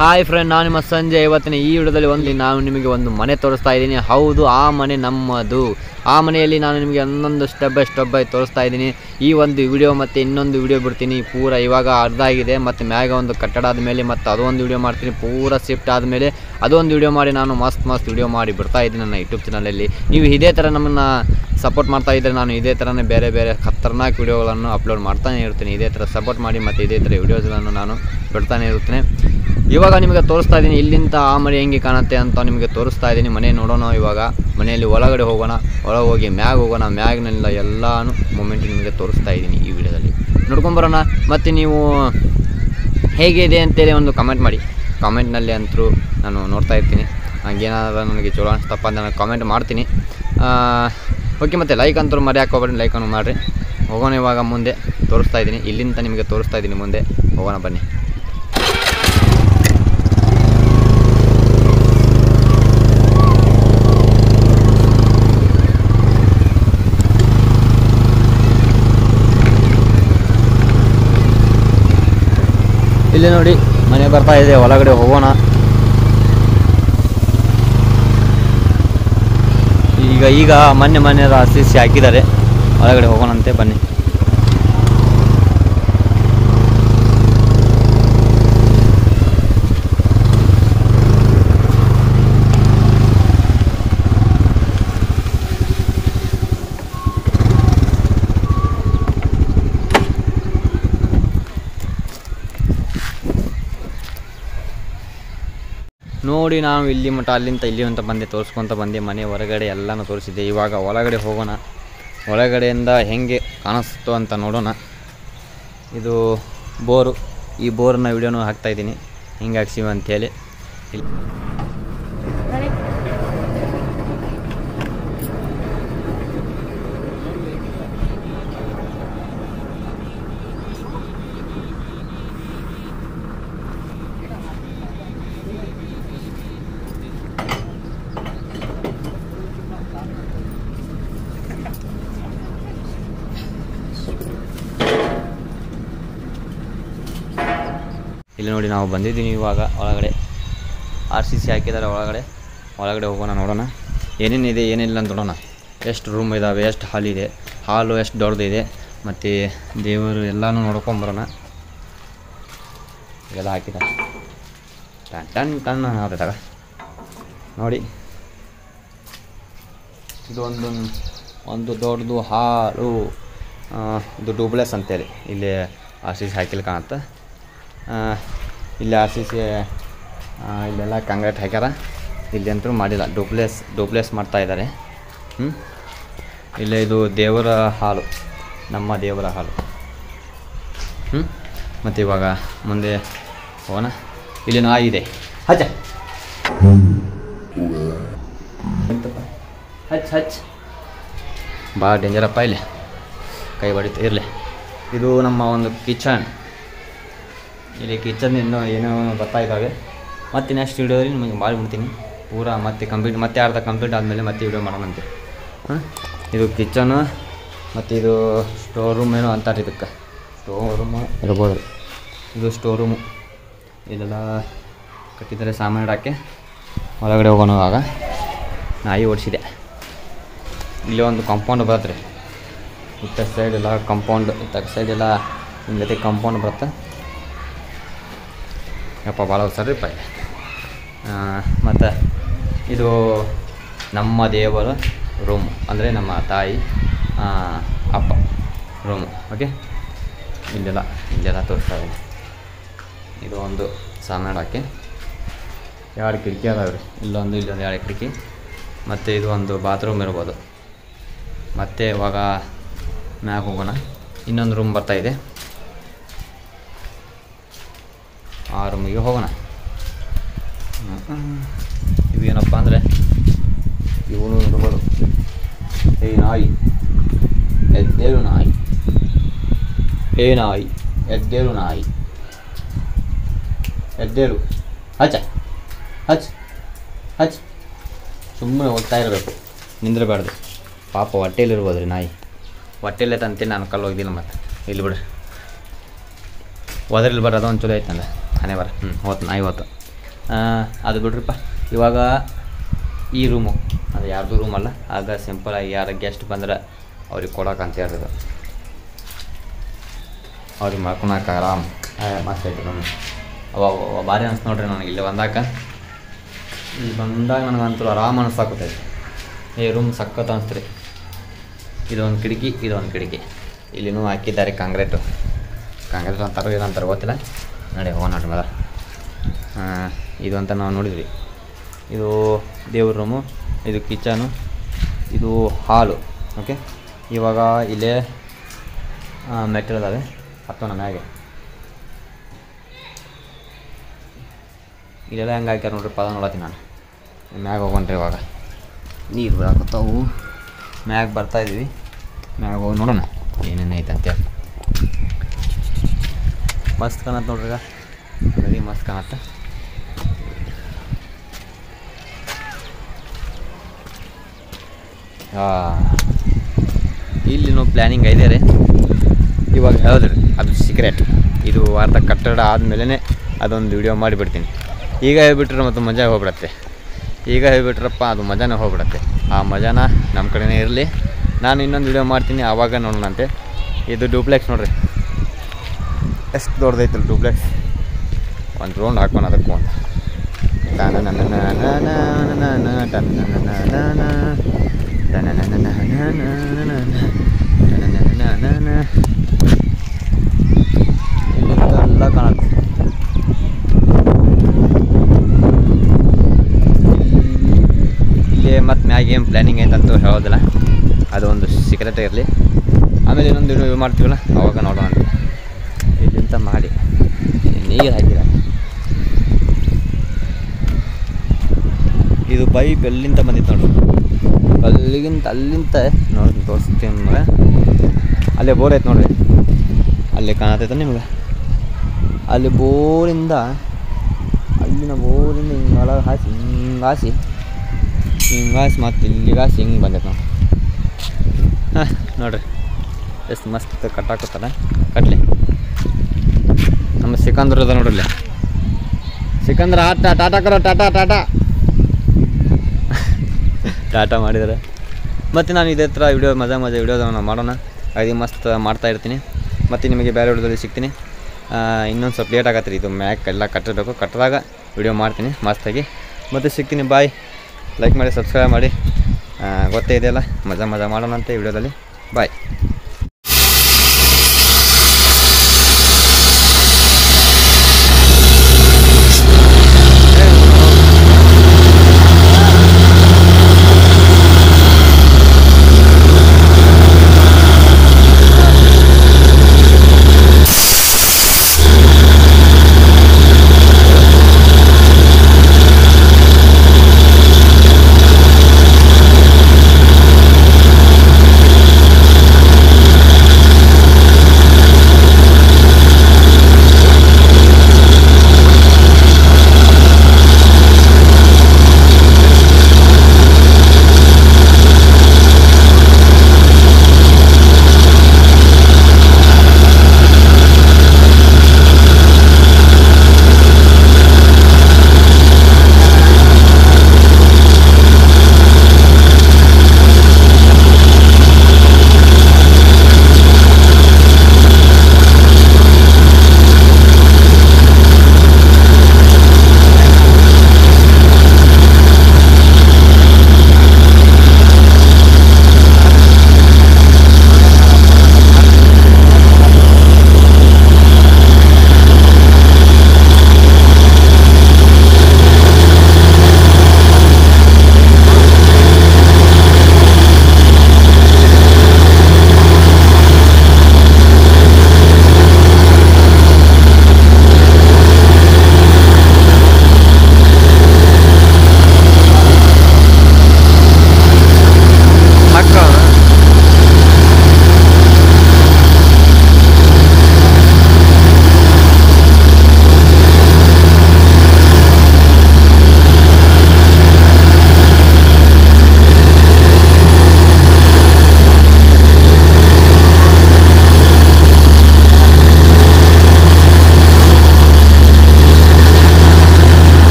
Hi friend ನಾನು ನಿಮ್ಮ ಸಂಜೆ ಇವತ್ತಿನ ಈ ವಿಡಿಯೋದಲ್ಲಿ ಒಂದು ನಾನು ನಿಮಗೆ ಒಂದು ಮನೆ ತೋರಿಸ್ತಾ ಇದ್ದೀನಿ ಹೌದು ಆ ಮನೆ ನಮ್ಮದು ಆ ಮನೆಯಲ್ಲಿ ನಾನು ನಿಮಗೆ ಒಂದೊಂದು ಸ್ಟೆಪ್ ಬೈ ಸ್ಟೆಪ್ ಬೈ ತೋರಿಸ್ತಾ ಇದ್ದೀನಿ ಈ ಒಂದು ವಿಡಿಯೋ ಮತ್ತು ಇನ್ನೊಂದು ವಿಡಿಯೋ ಬಿಡ್ತೀನಿ ಪೂರ ಇವಾಗ ಅರ್ಧ ಆಗಿದೆ ಮತ್ತು ಮ್ಯಾಗ ಒಂದು ಕಟ್ಟಡ ಆದಮೇಲೆ ಮತ್ತು ಅದೊಂದು ವಿಡಿಯೋ ಮಾಡ್ತೀನಿ ಪೂರ ಶಿಫ್ಟ್ ಆದಮೇಲೆ ಅದೊಂದು ವಿಡಿಯೋ ಮಾಡಿ ನಾನು ಮಸ್ತ್ ಮಸ್ತ್ ವಿಡಿಯೋ ಮಾಡಿ ಬಿಡ್ತಾ ಇದ್ದೀನಿ ನನ್ನ ಯೂಟ್ಯೂಬ್ ಚಾನಲಲ್ಲಿ ನೀವು ಇದೇ ಥರ ನಮ್ಮನ್ನು ಸಪೋರ್ಟ್ ಮಾಡ್ತಾ ಇದ್ದರೆ ನಾನು ಇದೇ ಥರನೇ ಬೇರೆ ಬೇರೆ ಖತರ್ನಾಕ್ ವಿಡಿಯೋಗಳನ್ನು ಅಪ್ಲೋಡ್ ಮಾಡ್ತಾನೆ ಇರ್ತೀನಿ ಇದೇ ಥರ ಸಪೋರ್ಟ್ ಮಾಡಿ ಮತ್ತು ಇದೇ ಥರ ವಿಡಿಯೋಸ್ಗಳನ್ನು ನಾನು ಬಿಡ್ತಾನೆ ಇರುತ್ತೇನೆ ಇವಾಗ ನಿಮಗೆ ತೋರಿಸ್ತಾ ಇದ್ದೀನಿ ಇಲ್ಲಿಂದ ಆ ಮನೆ ಹೆಂಗೆ ಕಾಣುತ್ತೆ ಅಂತ ನಿಮಗೆ ತೋರಿಸ್ತಾ ಇದ್ದೀನಿ ಮನೆ ನೋಡೋಣ ಇವಾಗ ಮನೆಯಲ್ಲಿ ಒಳಗಡೆ ಹೋಗೋಣ ಒಳಗೆ ಹೋಗಿ ಮ್ಯಾಗ್ ಹೋಗೋಣ ಮ್ಯಾಗ್ನೆಲ್ಲ ಎಲ್ಲಾನು ಮೂಮೆಂಟ್ ನಿಮಗೆ ತೋರಿಸ್ತಾ ಇದ್ದೀನಿ ಈ ವಿಡಿಯೋದಲ್ಲಿ ನೋಡ್ಕೊಂಬರೋಣ ಮತ್ತು ನೀವು ಹೇಗಿದೆ ಅಂತೇಳಿ ಒಂದು ಕಮೆಂಟ್ ಮಾಡಿ ಕಾಮೆಂಟ್ನಲ್ಲಿ ಅಂತರೂ ನಾನು ನೋಡ್ತಾ ಇರ್ತೀನಿ ಹಂಗೇನಾದ್ರು ನನಗೆ ಚಲೋ ಅನಿಸ್ತಪ್ಪ ಅಂತ ನಾನು ಕಾಮೆಂಟ್ ಮಾಡ್ತೀನಿ ಓಕೆ ಮತ್ತು ಲೈಕ್ ಅಂತೂ ಮರೆಯಾಕೆ ಹೋಗ್ಬೇಡಿ ಲೈಕನ್ನು ಮಾಡಿರಿ ಹೋಗೋಣ ಇವಾಗ ಮುಂದೆ ತೋರಿಸ್ತಾ ಇದ್ದೀನಿ ಇಲ್ಲಿಂದ ನಿಮಗೆ ತೋರಿಸ್ತಾ ಇದ್ದೀನಿ ಮುಂದೆ ಹೋಗೋಣ ಬನ್ನಿ ಇಲ್ಲಿ ನೋಡಿ ಮನೆ ಬರ್ತಾ ಇದೆ ಒಳಗಡೆ ಹೋಗೋಣ ಈಗ ಈಗ ಮೊನ್ನೆ ಮೊನ್ನೆ ಸಿ ಸಿ ಹಾಕಿದ್ದಾರೆ ಒಳಗಡೆ ಹೋಗೋಣಂತೆ ಬನ್ನಿ ನೋಡಿ ನಾನು ಇಲ್ಲಿ ಮಟ್ಟ ಅಲ್ಲಿಂದ ಇಲ್ಲಿ ಅಂತ ಬಂದೆ ತೋರಿಸ್ಕೊತ ಬಂದೆ ಮನೆ ಹೊರಗಡೆ ಎಲ್ಲನೂ ತೋರಿಸಿದ್ದೆ ಇವಾಗ ಒಳಗಡೆ ಹೋಗೋಣ ಒಳಗಡೆಯಿಂದ ಹೆಂಗೆ ಕಾಣಿಸ್ತೋ ಅಂತ ನೋಡೋಣ ಇದು ಬೋರು ಈ ಬೋರ್ನ ವಿಡಿಯೋನು ಹಾಕ್ತಾಯಿದ್ದೀನಿ ಹೆಂಗೆ ಹಾಕ್ಸಿವಿ ಅಂಥೇಳಿ ಇಲ್ಲಿ ಇಲ್ಲಿ ನೋಡಿ ನಾವು ಬಂದಿದ್ದೀವಿ ಇವಾಗ ಒಳಗಡೆ ಆರ್ ಸಿ ಸಿ ಹಾಕಿದ್ದಾರೆ ಒಳಗಡೆ ಒಳಗಡೆ ಹೋಗೋಣ ನೋಡೋಣ ಏನೇನಿದೆ ಏನಿಲ್ಲ ಅಂತ ನೋಡೋಣ ಎಷ್ಟು ರೂಮ್ ಇದ್ದಾವೆ ಎಷ್ಟು ಹಾಲ್ ಇದೆ ಹಾಲು ಎಷ್ಟು ದೊಡ್ಡದಿದೆ ಮತ್ತು ದೇವರು ಎಲ್ಲನೂ ನೋಡ್ಕೊಂಬರೋಣ ಎಲ್ಲ ಹಾಕಿದ್ದಾರೆ ಟನ್ ಟನ್ ಟನ್ ಆಗ್ತದಾಗ ನೋಡಿ ಇದು ಒಂದು ಒಂದು ದೊಡ್ಡದು ಹಾಲು ಆ, ಇದು ಡೂಬ್ಲೆಸ್ ಅಂತೇಳಿ ಇಲ್ಲಿ ಆರ್ ಸಿ ಸಿ ಹಾಕಿಲ್ಲ ಕಾಣುತ್ತೆ ಆ, ಇಲ್ಲಿ ಆರ್ ಸಿ ಸಿ ಇಲ್ಲೆಲ್ಲ ಕಾಂಕ್ರೀಟ್ ಹಾಕ್ಯಾರ ಇಲ್ಲಿ ಅಂತೂ ಮಾಡಿಲ್ಲ ಡೂಪ್ಲೆಸ್ ಡೂಪ್ಲೆಸ್ ಮಾಡ್ತಾ ಇದ್ದಾರೆ ಹ್ಞೂ ಇಲ್ಲಿ ಇದು ದೇವರ ಹಾಲು ನಮ್ಮ ದೇವರ ಹಾಲು ಹ್ಞೂ ಮತ್ತು ಇವಾಗ ಮುಂದೆ ಹೋಗೋಣ ಇಲ್ಲಿ ನಾಯಿ ಇದೆ ಹಚ್ಚ ಎಂತಪ್ಪ? ಹಚ್ ಹಚ್ ಭಾಳ ಡೇಂಜರಪ್ಪ ಇಲ್ಲಿ ಕೈ ಹೊಡಿತ ಇರಲಿ ಇದು ನಮ್ಮ ಒಂದು ಕಿಚನ್ ಇಲ್ಲಿ ಕಿಚನ್ ಇನ್ನೂ ಏನೋ ಬರ್ತಾ ಇದ್ದಾವೆ ಮತ್ತೆ ನೆಕ್ಸ್ಟ್ ವಿಡಿಯೋದಲ್ಲಿ ನಿಮಗೆ ಮಾಡಿಬಿಡ್ತೀನಿ ಪೂರಾ ಮತ್ತೆ ಕಂಪ್ಲೀಟ್ ಮತ್ತೆ ಅರ್ಧ ಕಂಪ್ಲೀಟ್ ಆದಮೇಲೆ ಮತ್ತೆ ವಿಡಿಯೋ ಮಾಡೋಣಂತೆ ಹಾಂ ಇದು ಕಿಚನು ಮತ್ತು ಇದು ಸ್ಟೋರ್ ರೂಮ್ ಏನೋ ಅಂತಾರೆ ಇದಕ್ಕೆ ಸ್ಟೋರ್ ರೂಮ್ ಇರ್ಬೋದು ಇದು ಸ್ಟೋರ್ ರೂಮು ಇದೆಲ್ಲ ಕಟ್ಟಿದ್ದಾರೆ ಸಾಮಾನು ಇಡೋಕ್ಕೆ ಒಳಗಡೆ ಹೋಗೋಣ ಆಗ ನಾಯಿ ಓಡಿಸಿದೆ ಇಲ್ಲಿ ಒಂದು ಕಾಂಪೌಂಡ್ ಬರುತ್ತೆ ರೀ ಇತ್ತ ಸೈಡ್ ಎಲ್ಲ ಕಾಂಪೌಂಡ್ ಇತ್ತ ಸೈಡ್ ಎಲ್ಲ ನಿಮ್ಮ ಜೊತೆ ಕಾಂಪೌಂಡ್ ಬರುತ್ತೆ ಯಪ್ಪ ಭಾಳ ಸರಿಪ್ಪ ಮತ್ತು ಇದು ನಮ್ಮ ದೇವರ ರೂಮ್ ಅಂದರೆ ನಮ್ಮ ತಾಯಿ ಆ, ಅಪ್ಪ ರೂಮು ಓಕೆ ಇಲ್ಲೆಲ್ಲ ಇಲ್ಲೆಲ್ಲ ತೋರಿಸ್ತಾ ಇದ್ದೀನಿ ಇದು ಒಂದು ಸಾಮಾನು ಹಾಕಿ ಎರಡು ಕಿಟಕಿ ಅದಾವೆ ರೀ ಇಲ್ಲೊಂದು ಇಲ್ಲೊಂದು ಎರಡು ಕಿಟಕಿ ಮತ್ತು ಇದು ಒಂದು ಬಾತ್ರೂಮ್ ಇರ್ಬೋದು ಮತ್ತೆ ಇವಾಗ ಮ್ಯಾಗ ಹೋಗೋಣ ಇನ್ನೊಂದು ರೂಮ್ ಬರ್ತಾ ಇದೆ ಆ ರೂಮಿಗೆ ಹೋಗೋಣ ಹ್ಮ್. ಇವು ಏನಪ್ಪ ಅಂದರೆ ಇವನು ಇರ್ಬೋದು ಏ ನಾಯಿ ಎದ್ದೇಳು ನಾಯಿ ಏ ನಾಯಿ ಎದ್ದೇಳು ನಾಯಿ ಎದ್ದೇಳು ಹಚ್ಚ ಹಚ್ ಹಚ್ ಸುಮ್ಮನೆ ಹೋಗ್ತಾ ಇರಬೇಕು ನಿಂದ್ರಬಾರ್ದು ಪಾಪ ಹೊಟ್ಟೆಲಿರ್ಬೋದು ರೀ ನಾಯಿ ಹೊಟ್ಟೆಲೆ ತಂತೀನಿ ನಾನು ಕಲ್ಲು ಹೋಗ್ದಿಲ್ಲ ಮತ್ತೆ ಇಲ್ಲಿ ಬಿಡ್ರಿ ಒದರಿಲ್ಲಿ ಬರ್ರಿ ಅದೊಂದು ಚಲೋ ಐತಂದ ಹನೆ ಬರ ಹ್ಞೂ ಹೋತು ನಾಯಿ ಹೋತು ಆ, ಅದು ಬಿಡ್ರಪ್ಪ ಇವಾಗ ಈ ರೂಮು ಅದು ಯಾರ್ದು ರೂಮ್ ಅಲ್ಲ ಆಗ ಸಿಂಪಲಾಗಿ ಯಾರು ಗೆಸ್ಟ್ ಬಂದ್ರೆ ಅವ್ರಿಗೆ ಕೊಡೋಕೆ ಅಂತ ಹೇಳಿದ್ರು ಅವ್ರಿಗೆ ಮಾಡ್ಕೊಳಕ ಆರಾಮ್ ಆ, ಮಸ್ತ್ ಐತಿ ರೂಮ್ ಅವ ಅವ ಭಾರಿ ಅನ್ಸ್ ನೋಡ್ರಿ ನನಗೆ ಇಲ್ಲಿ ಬಂದಾಕ ಇಲ್ಲಿ ಬಂದಾಗ ನನಗಂತೂ ಆರಾಮ್ ಅನಿಸ್ತಾಕತ್ತೈತಿ ಈ ರೂಮ್ ಸಖತ್ ಅನಿಸ್ತ್ರಿ ಇದೊಂದು ಕಿಟಕಿ ಇದೊಂದು ಕಿಟಕಿ ಇಲ್ಲಿನೂ ಹಾಕಿದ್ದಾರೆ ಕಾಂಕ್ರೀಟು ಕಾಂಕ್ರೀಟ್ ಅಂತಾರೋ ಏನಂತಾರೆ ಗೊತ್ತಿಲ್ಲ ನಡಿ ಹೋಗೋಣ ನೋಡ್ರಿ ಮದ ಇದು ಅಂತ ನಾವು ನೋಡಿದ್ವಿ ಇದು ದೇವ್ರ ರೂಮು ಇದು ಕಿಚನು ಇದು ಹಾಲು ಓಕೆ ಇವಾಗ ಇಲ್ಲೇ ಮೆಟ್ಟಲ್ ಅದಾವೆ ಹತ್ತೋಣ ಮ್ಯಾಗೆ ಇಲ್ಲೆಲ್ಲ ಹೆಂಗೆ ಹಾಕ್ಯಾರ ನೋಡ್ರಿ ಪದ ನೋಡತ್ತೀನಿ ನಾನು ಮ್ಯಾಗ ಹೋಗೋಣ್ರಿ ಇವಾಗ ನೀರು ಬರಾಕತ್ತಾವು ಮ್ಯಾಗ ಬರ್ತಾ ಇದೀವಿ ಮ್ಯಾಗ ಹೋಗಿ ನೋಡೋಣ ಏನೇನು ಐತೆ ಅಂತೇಳಿ ಮಸ್ತ್ ಕಾಣತ್ತೆ ನೋಡ್ರಿ ಈಗ ನದಿ ಮಸ್ತ್ ಕಾಣತ್ತೆ ಇಲ್ಲಿನೂ ಪ್ಲ್ಯಾನಿಂಗ್ ಐದೆ ರೀ ಇವಾಗ ಹೇಳಿದ್ರಿ ಅದು ಸೀಕ್ರೆಟ್ ಇದು ಅರ್ಧ ಕಟ್ಟಡ ಆದಮೇಲೆ ಅದೊಂದು ವಿಡಿಯೋ ಮಾಡಿಬಿಡ್ತೀನಿ ಈಗ ಹೇಳ್ಬಿಟ್ರೆ ಮತ್ತು ಮಜಾ ಹೋಗ್ಬಿಡತ್ತೆ ಈಗ ಹೇಳ್ಬಿಟ್ರಪ್ಪ ಅದು ಮಜಾನೇ ಹೋಗ್ಬಿಡತ್ತೆ ಆ ಮಜಾನ ನಮ್ಮ ಕಡೆನೇ ಇರಲಿ ನಾನು ಇನ್ನೊಂದು ವಿಡಿಯೋ ಮಾಡ್ತೀನಿ ಆವಾಗ ನೋಡೋಣಂತೆ ಇದು ಡೂಪ್ಲೆಕ್ಸ್ ನೋಡ್ರಿ ಎಷ್ಟು ದೊಡ್ಡದೈತಲ್ಲ ಡೂಪ್ಲೆಕ್ಸ್ ಒಂದು ರೌಂಡ್ ಹಾಕೋಣ ಅದಕ್ಕೂ ಅಂತ ಎಲ್ಲ ಕಾಣುತ್ತೆ ಇಲ್ಲಿ ಮತ್ತು ಮ್ಯಾಗ ಏನು ಪ್ಲ್ಯಾನಿಂಗ್ ಐತಂತೂ ಹೇಳೋದಿಲ್ಲ ಅದೊಂದು ಸೀಕ್ರೆಟ್ ಇರಲಿ ಆಮೇಲೆ ಇನ್ನೊಂದು ವಿಡಿಯೋ ಮಾಡ್ತೀವಲ್ಲ ಅವಾಗ ನೋಡೋಣ ಅಂತ ಇಲ್ಲಿಂದ ಮಾಡಿ ನೀರು ಹಾಕಿದ ಇದು ಪೈಪ್ ಎಲ್ಲಿಂದ ಬಂದಿತ್ತು ನೋಡ್ರಿ ಅಲ್ಲಿಗಿಂತ ಅಲ್ಲಿಂದ ನೋಡಿ ತೋರಿಸ್ತೀನಿ ನಿಮ್ಗೆ ಅಲ್ಲೇ ಬೋರ್ ಐತೆ ನೋಡ್ರಿ ಅಲ್ಲಿ ಕಾಣತೈತೆ ನಿಮ್ಗೆ ಅಲ್ಲಿ ಬೋರಿಂದ ಅಲ್ಲಿನ ಬೋರಿಂದ ಹಿಂಗೆ ಒಳಗೆ ಹಾಸಿ ಹಿಂಗೆ ಹಾಸಿ ಹಿಂಗೆ ಹಾಸಿ ಮತ್ತು ಇಲ್ಲಿಗೆ ಹಾಸಿ ಹಿಂಗೆ ಬಂದೈತೆ ನಾವು ಹಾಂ ನೋಡ್ರಿ ಎಷ್ಟು ಮಸ್ತ್ ಕಟ್ಟಾಕತ್ತಲ್ಲ ಕಟ್ಲಿ ನಮ್ಮ ಸಿಕಂದ್ರ ಅದ ನೋಡ್ರಿ ಇಲ್ಲಿ ಸಿಕಂದ್ರ ಆಟ ಟಾಟಾ ಕರೋ ಟಾಟಾ ಟಾಟಾ ಟಾಟಾ ಮಾಡಿದ್ದಾರೆ ಮತ್ತು ನಾನು ಇದೇ ಥರ ವಿಡಿಯೋ ಮಜಾ ಮಜಾ ವಿಡಿಯೋದನ್ನು ಮಾಡೋಣ ಅದೇ ಮಸ್ತ್ ಮಾಡ್ತಾ ಇರ್ತೀನಿ ಮತ್ತು ನಿಮಗೆ ಬೇರೆ ವಿಡಿಯೋದಲ್ಲಿ ಸಿಗ್ತೀನಿ ಇನ್ನೊಂದು ಸ್ವಲ್ಪ ಲೇಟ್ ಆಗತ್ತೆ ರೀ ಇದು ಮ್ಯಾಕ್ ಎಲ್ಲ ಕಟ್ಟಬೇಕು ಕಟ್ಟಿದಾಗ ವಿಡಿಯೋ ಮಾಡ್ತೀನಿ ಮಸ್ತಾಗಿ ಮತ್ತು ಸಿಗ್ತೀನಿ ಬಾಯ್ ಲೈಕ್ ಮಾಡಿ ಸಬ್ಸ್ಕ್ರೈಬ್ ಮಾಡಿ ಆ, ಗೊತ್ತೇ ಇದೆಯಲ್ಲ ಮಜಾ ಮಜಾ ಮಾಡೋಣ ಅಂತ ವಿಡಿಯೋದಲ್ಲಿ ಬಾಯ್